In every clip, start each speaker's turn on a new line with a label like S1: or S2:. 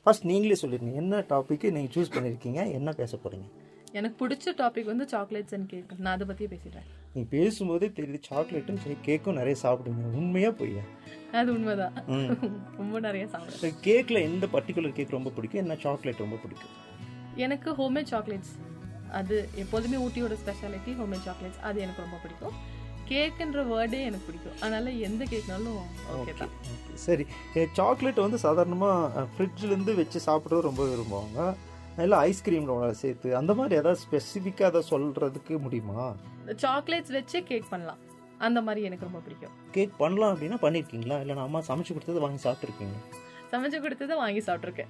S1: First நீங்களே சொல்லிருங்க என்ன டாபிக் நீங்கள் சூஸ் பண்ணியிருக்கீங்க என்ன பேச போகிறீங்க
S2: எனக்கு பிடிச்ச டாபிக் வந்து சாக்லேட்ஸ் அண்ட் கேக் நான் அதை பற்றி பேசிடுறேன்
S1: நீ பேசும்போதே தெரியுது சாக்லேட்டும் சரி கேக்கும் நிறைய சாப்பிடுங்க உண்மையா பொய்யா
S2: அது உண்மைதான் ரொம்ப நிறைய சாப்பிடுவேன்
S1: கேக்கில் எந்த பர்டிகுலர் கேக் ரொம்ப பிடிக்கும் என்ன சாக்லேட் ரொம்ப பிடிக்கும்
S2: எனக்கு ஹோம்மேட் சாக்லேட்ஸ் அது எப்போதுமே ஊட்டியோட ஸ்பெஷாலிட்டி ஹோம்மேட் சாக்லேட்ஸ் அது எனக்கு ரொம்ப பிடிக்கும் கேக்குன்ற வேர்டே எனக்கு பிடிக்கும் அதனால எந்த கேக்னாலும் ஓகே தான்
S1: Okay, சரி சாக்லேட் வந்து சாதாரணமாக ஃப்ரிட்ஜ்லேருந்து வச்சு சாப்பிட்றது ரொம்ப விரும்புவாங்க இல்லை ஐஸ்கிரீமோட சேர்த்து அந்த மாதிரி ஏதாவது ஸ்பெசிஃபிக்காக அதை சொல்கிறதுக்கு முடியுமா
S2: சாக்லேட்ஸ் வச்சே கேக் பண்ணலாம் அந்த மாதிரி எனக்கு ரொம்ப பிடிக்கும்
S1: கேக் பண்ணலாம் அப்படின்னா பண்ணியிருக்கீங்களா இல்லை நான் அம்மா சமைச்சு கொடுத்தது வாங்கி சாப்பிட்ருக்கீங்க
S2: சமைச்சு கொடுத்ததை வாங்கி சாப்பிட்ருக்கேன்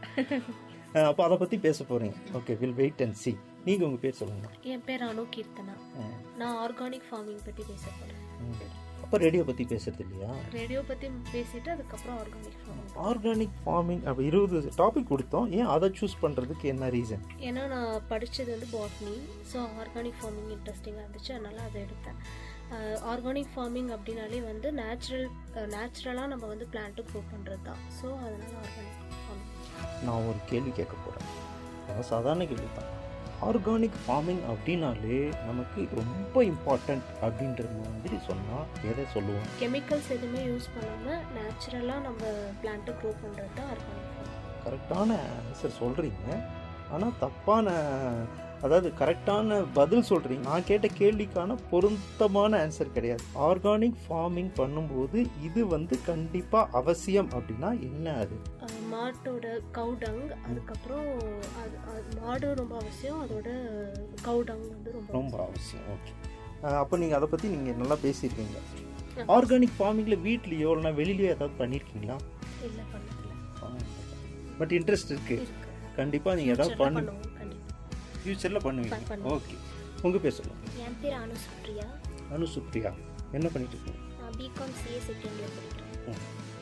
S1: அப்போ அதை பற்றி பேச போகிறீங்க okay will wait and see நீங்கள் உங்கள் பேர் சொல்லுங்கள்
S3: என் பேர் அனு கீர்த்தனா நான் ஆர்கானிக் ஃபார்மிங் பற்றி பேச போகிறேன்
S1: அப்போ ரேடியோ பற்றி பேசுறது இல்லையா
S3: ரேடியோ பற்றி பேசிட்டு அதுக்கப்புறம் ஆர்கானிக் ஃபார்மிங்
S1: ஆர்கானிக் ஃபார்மிங் அப்போ இருபது டாபிக் கொடுத்தோம் ஏன் அதை சூஸ் பண்ணுறதுக்கு என்ன ரீசன்
S3: ஏன்னா நான் படித்தது வந்து பாட்னி ஸோ ஆர்கானிக் ஃபார்மிங் இன்ட்ரெஸ்டிங்காக இருந்துச்சு அதனால் அதை எடுத்தேன் ஆர்கானிக் ஃபார்மிங் அப்படின்னாலே வந்து நேச்சுரல் நேச்சுரலாக நம்ம வந்து பிளான்ட்டு க்ரோ பண்ணுறது தான் ஸோ அதனால் ஆர்கானிக் ஃபார்மிங்
S1: நான் ஒரு கேள்வி கேட்க போகிறேன் அதாவது சாதாரண கேள்வி தான் ஆர்கானிக் ஃபார்மிங் அப்படின்னாலே நமக்கு ரொம்ப இம்பார்ட்டண்ட் அப்படின்ற மாதிரி சொன்னால் எதை சொல்லுவோம்
S3: கெமிக்கல்ஸ் எதுவுமே யூஸ் பண்ணாமல் நேச்சுரலாக நம்ம பிளான்ட்டு க்ரோ பண்ணுறது தான் ஆர்கானிக் ஃபார்மிங்
S1: கரெக்டான ஆன்சர் சொல்கிறீங்க ஆனால் தப்பான அதாவது கரெக்டான பதில் சொல்கிறீங்க நான் கேட்ட கேள்விக்கான பொருத்தமான ஆன்சர் கிடையாது ஆர்கானிக் ஃபார்மிங் பண்ணும்போது இது வந்து கண்டிப்பாக அவசியம் அப்படின்னா என்ன அது
S3: அஹ் மாட்டோட கவுடங் அதுக்கப்புறம் அது அது மாடு ரொம்ப அவசியம் அதோட கவுடங் வந்து ரொம்ப
S1: ரொம்ப அவசியம் ஓகே அப்போ நீங்கள் அதை பற்றி நீங்கள் நல்லா பேசியிருக்கீங்க ஆர்கானிக் ஃபார்மிங்கில் வீட்லேயோ இல்லைனா வெளியிலையோ ஏதாவது பண்ணியிருக்கீங்களா
S3: இல்லை பண்ணல
S1: பட் இன்ட்ரெஸ்ட் இருக்குது
S3: இருக்கு
S1: கண்டிப்பாக நீங்கள் ஏதாவது
S3: Future ல
S1: பண்ணு
S3: பண்ணுவோம் கண்டிப்பா
S1: ஃப்யூச்சரில் பண்ணுவீங்க
S3: ப- பண்ணுவோம்.
S1: ஓகே உங்கள் பேர் சொல்லுங்கள்
S3: என் பேர் அனு சுப்ரியா
S1: அனு சுப்ரியா என்ன பண்ணிட்டு இருக்கீங்க
S3: நான் பிகாம் சிஏ செகண்ட் இயர் படிக்கிறேன்
S1: ம்.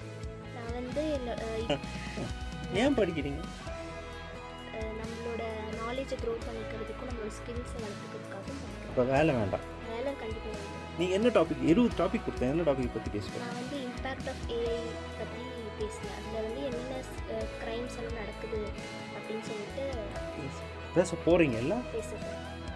S3: நான் வந்து இல்ல- அஹ்
S1: ஏன் படிக்கிறீங்க
S3: அஹ் நம்மளோட நாலேஜை க்ரோ பண்ணிக்கிறதுக்கும் நம்மளோட ஸ்கில்ஸை வளர்த்துக்கிறதுக்காகவும் படிக்கிறேன்
S1: இப்போ வேலை வேண்டாம்
S3: வேலை கண்டிப்பாக வேணும்
S1: நீங்கள் என்ன டாபிக் இருபது டாபிக் கொடுத்தேன் என்ன டாபிக் பற்றி பேசுகிறேன்
S3: நான் வந்து இம்பேக்ட் ஆஃப் ஏஐ பற்றி பேசினேன் அதில் வந்து என்னென்ன க்ரைம்ஸ் எல்லாம் நடக்குது அப்படின்னு சொல்லிட்டு
S1: பேச போகிறீங்கல்ல
S3: பேசுகிறேன்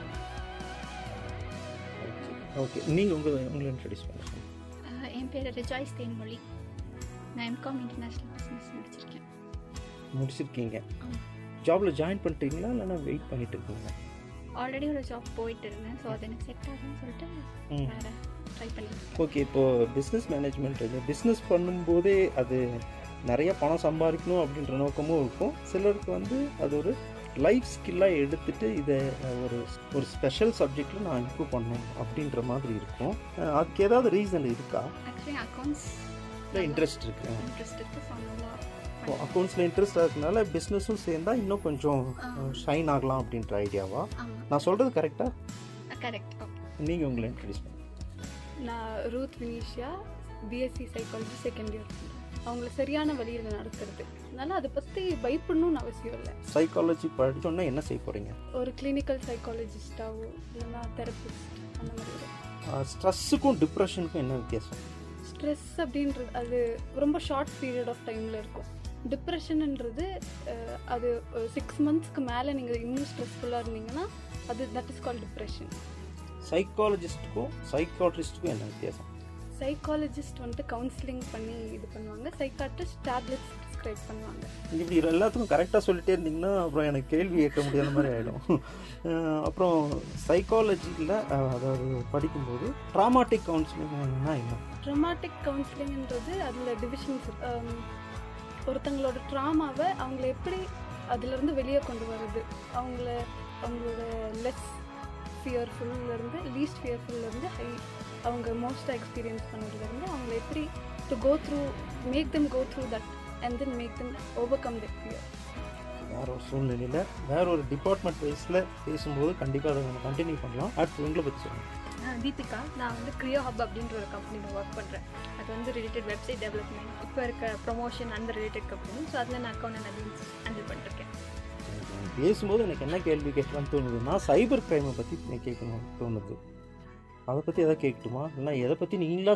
S1: ஓகே நீங்கள் உங்கள் உங்களை இன்ட்ரடியூஸ் பண்ணுங்க
S4: ஆஹ் என் பேர் ரிஜாய்ஸ் தேன்மொழி நான் எம்காம் இன்டர்நேஷ்னல் பிஸ்னஸ் முடிச்சிருக்கேன்
S1: முடிச்சிருக்கீங்க
S4: ஆமா.
S1: ஜாபில் ஜாயின் பண்ணிட்டீங்களா இல்லைன்னா வெயிட் பண்ணிட்டு இருக்கீங்களா
S4: ஆல்ரெடி ஒரு ஜாப் போயிட்டு இருந்தேன் ஸோ அது எனக்கு செட் ஆகும்னு சொல்லிட்டு
S1: ம்
S4: வேறு ட்ரை பண்ணியிருக்கேன்
S1: ஓகே இப்போது பிஸ்னஸ் மேனேஜ்மெண்ட் இது பிஸ்னஸ் பண்ணும்போதே அது நிறைய பணம் சம்பாதிக்கணும் அப்படின்ற நோக்கமும் இருக்கும் சிலருக்கு வந்து அது ஒரு லைஃப் ஸ்கில்லாக எடுத்துட்டு இதை ஒரு ஒரு ஸ்பெஷல் சப்ஜெக்டில் நான் இம்ப்ரூவ் பண்ணணும் அப்படின்ற மாதிரி இருக்கும் அஹ் அதுக்கு ஏதாவது ரீசன் இருக்கா
S4: ஆக்சுவலி அக்கௌண்ட்ஸ்
S1: இல்லை இன்ட்ரெஸ்ட் இருக்கு
S4: இன்ட்ரெஸ்ட் இருக்குது ஸோ நல்லா
S1: அக்கௌண்ட்ஸில் இன்ட்ரெஸ்ட் இருக்கனால பிஸ்னஸும் சேர்ந்தா இன்னும் கொஞ்சம்
S4: ஆ.
S1: ஷைன் ஆகலாம் அப்படின்ற ஐடியாவா
S4: ஆமாம்
S1: நான் சொல்கிறது கரெக்டாக
S4: கரெக்ட் ஓகே
S1: நீங்கள் உங்களை இன்ட்ரடியூஸ் பண்ணுங்க
S5: நான் Ruth Vinishia BSc psychology second year அவங்கள சரியான வழியில் நடத்துறது அதனால அதை பற்றி பயப்படணும்னு அவசியம் இல்லை
S1: சைக்காலஜி படிச்சோன்னா என்ன செய்ய போகிறீங்க
S5: ஒரு கிளினிக்கல் சைக்காலஜிஸ்டாவோ இல்லைன்னா தெரபிஸ்ட் அந்த மாதிரி
S1: ஸ்ட்ரெஸ்ஸுக்கும் டிப்ரெஷனுக்கும் என்ன வித்தியாசம்
S5: ஸ்ட்ரெஸ் அப்படின்றது அது ரொம்ப ஷார்ட் பீரியட் ஆஃப் டைமில் இருக்கும் டிப்ரெஷன்ன்றது அஹ், அது சிக்ஸ் மந்த்ஸ்க்கு மேலே நீங்கள் இன்னும் ஸ்ட்ரெஸ்ஃபுல்லாக இருந்தீங்கன்னா அது தட் இஸ் கால் டிப்ரெஷன்
S1: சைக்காலஜிஸ்ட்டுக்கும் சைக்காட்ரிஸ்ட்டுக்கும் என்ன வித்தியாசம்
S5: சைக்காலஜிஸ்ட் வந்துட்டு கவுன்சிலிங் பண்ணி இது பண்ணுவாங்க சைக்காட்ரிஸ்ட் டேப்லெட்ஸ் ப்ரிஸ்கிரைப் பண்ணுவாங்க
S1: இப்படி எல்லாத்துக்கும் கரெக்டாக சொல்லிட்டே இருந்தீங்கன்னா அப்புறம் எனக்கு கேள்வி கேட்க முடியாத மாதிரி ஆகிடும் அப்புறம் சைக்காலஜியில் அதாவது படிக்கும்போது ட்ராமாட்டிக் கவுன்சிலிங்னா என்ன
S5: ட்ரமாட்டிக் கவுன்சிலிங்ன்றது அதில் டிவிஷன்ஸ் ஒருத்தங்களோட ட்ராமாவை அவங்கள எப்படி அதுலேருந்து வெளியே கொண்டு வர்றது அவங்கள அவங்களோட லெஸ் ஃபியர்ஃபுல்லேருந்து லீஸ்ட் ஃபியர்ஃபுல்லேருந்து ஹை அவங்க மோஸ்ட்டாக எக்ஸ்பீரியன்ஸ் பண்ணதுலேருந்து அவங்கள எப்படி to go through make them go through that and then make them overcome that fear
S1: வேற ஒரு சூழ்நிலையில் வேற ஒரு டிபார்ட்மெண்ட் வைஸில் பேசும்போது கண்டிப்பாக அதை நம்ம கண்டினியூ பண்ணலாம் அடுத்து உங்களை பற்றி சொல்லுங்கள்
S6: நான் தீபிகா நான் வந்து கிரியோ ஹப் அப்படின்ற ஒரு கம்பெனியில் ஒர்க் பண்ணுறேன் அது வந்து ரிலேட்டட் வெப்சைட் டெவலப்மெண்ட் இப்போ இருக்க ப்ரொமோஷன் அந்த ரிலேட்டட் கம்பெனி ஸோ அதில் நான் அக்கௌண்ட் அண்ட் ஹேண்டில் பண்ணிருக்கேன்
S1: பேசும்போது எனக்கு என்ன கேள்வி கேட்கலாம்னு தோணுதுன்னா சைபர் கிரைமை பற்றி கேட்கணும் தோணுது அதை பற்றி எதாவது கேட்கட்டுமா இல்லை எதை பற்றி நீங்களா